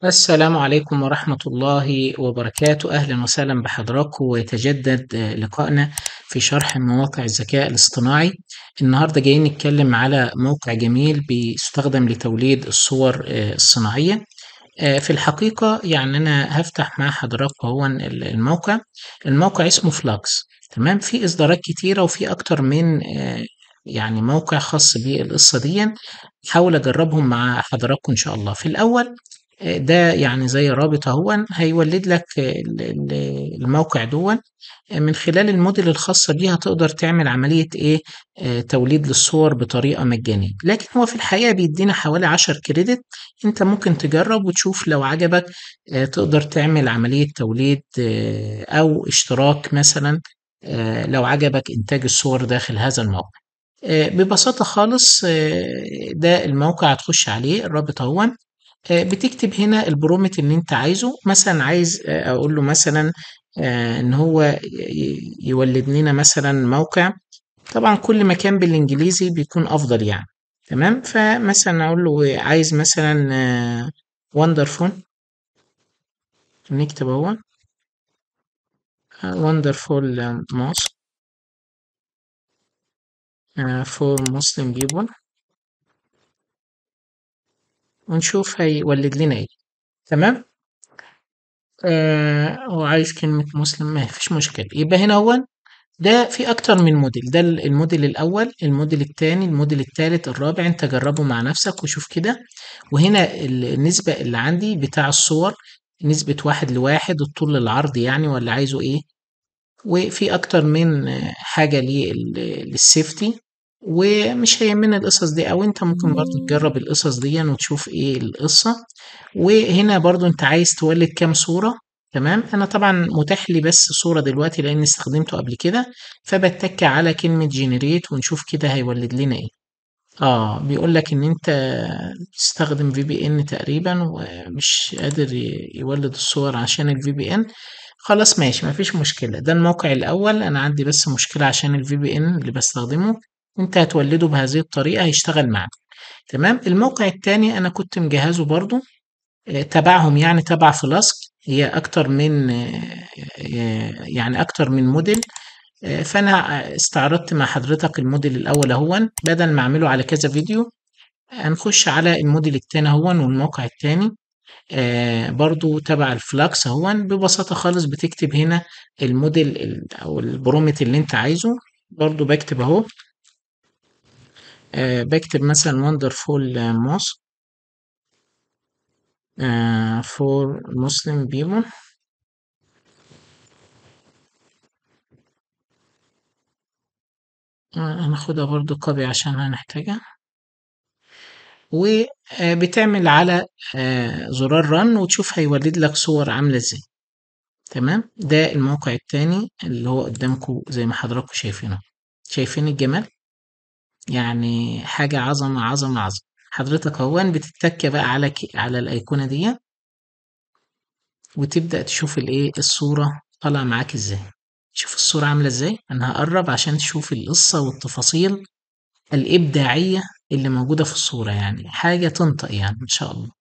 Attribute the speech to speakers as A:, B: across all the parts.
A: السلام عليكم ورحمة الله وبركاته أهلا وسهلا بحضراتكم ويتجدد آه، لقائنا في شرح مواقع الذكاء الاصطناعي النهاردة جايين نتكلم على موقع جميل بيستخدم لتوليد الصور آه، الصناعية آه، في الحقيقة يعني أنا هفتح مع حضراتكم هو الموقع الموقع اسمه فلاكس تمام في إصدارات كتيرة وفي أكتر من يعني موقع خاص بالقصة دي حاول أجربهم مع حضراتكم إن شاء الله في الأول ده يعني زي رابط اهو هيولد لك الموقع دون من خلال الموديل الخاصة بيه هتقدر تعمل عملية ايه آه توليد للصور بطريقة مجانية لكن هو في الحقيقة بيدينا حوالي عشر كريدت انت ممكن تجرب وتشوف لو عجبك آه تقدر تعمل عملية توليد آه او اشتراك مثلا آه لو عجبك انتاج الصور داخل هذا الموقع آه ببساطة خالص آه ده الموقع هتخش عليه الرابط اهو آه، بتكتب هنا البرومت اللي انت عايزه مثلا عايز آه، اقول له مثلا آه، ان هو يولد لنا مثلا موقع طبعا كل مكان بالانجليزي بيكون افضل يعني تمام فمثلا اقول له عايز مثلا وندرفول نكتب اهو وندرفول موس فور مسلم بيبول ونشوف هيولد لنا ايه تمام آه هو عايز كلمة مسلم ما فيش مشكلة يبقى هنا هو ده في أكتر من موديل ده الموديل الأول الموديل الثاني الموديل الثالث الرابع أنت جربه مع نفسك وشوف كده وهنا النسبة اللي عندي بتاع الصور نسبة واحد لواحد الطول للعرض يعني ولا عايزه إيه وفي أكتر من حاجة للسيفتي ومش هيهمنا القصص دي او انت ممكن برضو تجرب القصص دي وتشوف ايه القصة وهنا برضو انت عايز تولد كام صورة تمام انا طبعا متاح لي بس صورة دلوقتي لاني استخدمته قبل كده فبتك على كلمة جنريت ونشوف كده هيولد لنا ايه اه بيقول لك ان انت تستخدم في بي ان تقريبا ومش قادر يولد الصور عشان الفي بي ان خلاص ماشي مفيش مشكلة ده الموقع الاول انا عندي بس مشكلة عشان الفي بي ان اللي بستخدمه انت هتولده بهذه الطريقة هيشتغل معاك تمام الموقع التاني انا كنت مجهزه برضو آه، تبعهم يعني تبع فلاسك هي اكتر من آه، آه، يعني اكتر من موديل فانا استعرضت مع حضرتك الموديل الاول اهون بدل ما اعمله على كذا فيديو هنخش على الموديل التاني اهون والموقع التاني برضو تبع الفلاكس اهون ببساطة خالص بتكتب هنا الموديل او البرومت اللي انت عايزه برضو بكتب اهو آه بكتب مثلا wonderful mosque آه for Muslim people آه هناخدها برضو كوبي عشان هنحتاجها وبتعمل على آه زرار رن وتشوف هيولد لك صور عاملة ازاي تمام ده الموقع التاني اللي هو قدامكم زي ما حضراتكم شايفينه شايفين الجمال يعني حاجة عظمة عظمة عظمة حضرتك اهوًا بتتّك بقى على ك على الأيقونة ديّة وتبدأ تشوف الإيه، الصورة طالعة معاك إزاي، شوف الصورة عاملة إزاي، أنا هاقرّب عشان تشوف القصة والتفاصيل الإبداعية اللي موجودة في الصورة، يعني حاجة تنطق يعني إن شاء الله.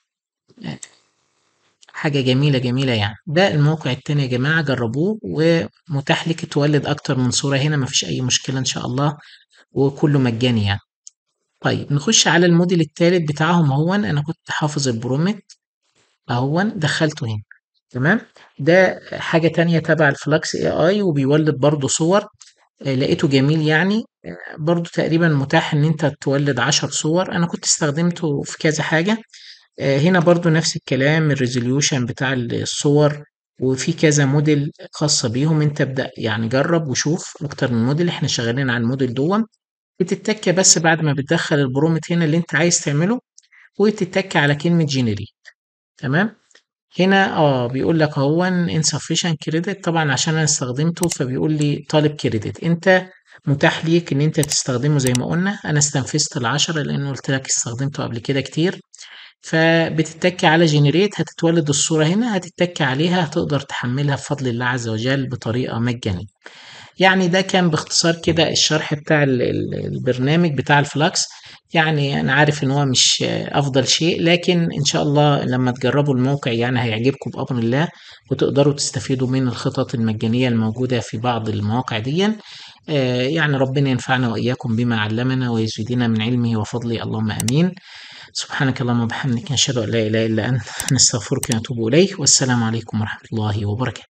A: حاجة جميلة، جميلة يعني. ده الموقع التاني يا جماعة جرّبوه ومتاح ليك تولِّد أكتر من صورة هنا ما فيش أي مشكلة إن شاء الله وكُلّه مجاني يعني. طيب نخش على الموديل التالت بتاعهم اهون انا كنت حافظ البرومت اهون دخلته هنا تمام ده حاجة تانية تبع الفلاكس اي اي وبيولد برضو صور آه، لقيته جميل يعني آه، برضو تقريبا متاح ان انت تولد عشر صور انا كنت استخدمته في كذا حاجة آه، هنا برضو نفس الكلام الريزوليوشن بتاع الصور وفي كذا موديل خاصة بيهم انت ابدأ يعني جرب وشوف اكتر من موديل احنا شغالين على الموديل دوم بتتك بس بعد ما بتدخل البرومت هنا اللي انت عايز تعمله وتتك على كلمة جينيريت تمام هنا اه بيقول لك هو insufficient credit طبعا عشان انا استخدمته فبيقول لي طالب كريدت انت متاح ليك ان انت تستخدمه زي ما قلنا انا استنفذت العشرة لانه قلت لك استخدمته قبل كده كتير فبتتك على جنريت هتتولد الصورة هنا هتتك عليها هتقدر تحملها بفضل الله عز وجل بطريقة مجانية يعني ده كان باختصار كده الشرح بتاع البرنامج بتاع الفلاكس يعني أنا عارف إن هو مش أفضل شيء لكن إن شاء الله لما تجربوا الموقع يعني هيعجبكم بأمر الله وتقدروا تستفيدوا من الخطط المجانية الموجودة في بعض المواقع دي آه، يعني ربنا ينفعنا وإياكم بما علمنا ويزيدنا من علمه وفضله اللهم آمين سبحانك اللهم وبحمدك نشهد أن لا إله إلا أنت نستغفرك ونتوب إليك والسلام عليكم ورحمة الله وبركاته